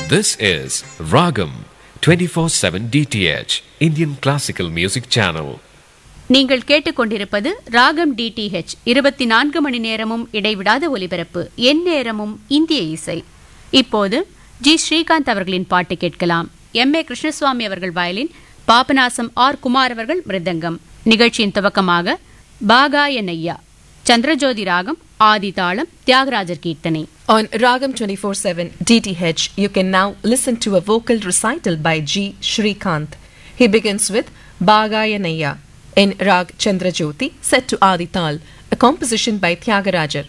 This is Ragam 24/7 DTH Indian Classical Music Channel. நீங்கள் கேட்டுக்கொண்டிருப்பது ராகம் டிடிஹெச் இருபத்தி நான்கு மணி நேரமும் இடைவிடாத ஒலிபரப்பு என் நேரமும் இந்திய இசை இப்போது ஜி ஸ்ரீகாந்த் அவர்களின் பாட்டு கேட்கலாம் எம் ஏ கிருஷ்ணசுவாமி அவர்கள் வயலின் பாபநாசம் ஆர் குமார் அவர்கள் மிருதங்கம் நிகழ்ச்சியின் துவக்கமாக பாகாய நையா சந்திரஜோதி ராகம் ஆதி தாளம் தியாகராஜர் கீர்த்தனை On Ragam 24/7 DTH, you can now listen to a vocal recital by G. Shrikant. He begins with Bhagayanaya in Rag Chandrajyoti set to Adi Tal, a composition by Tyagarajar.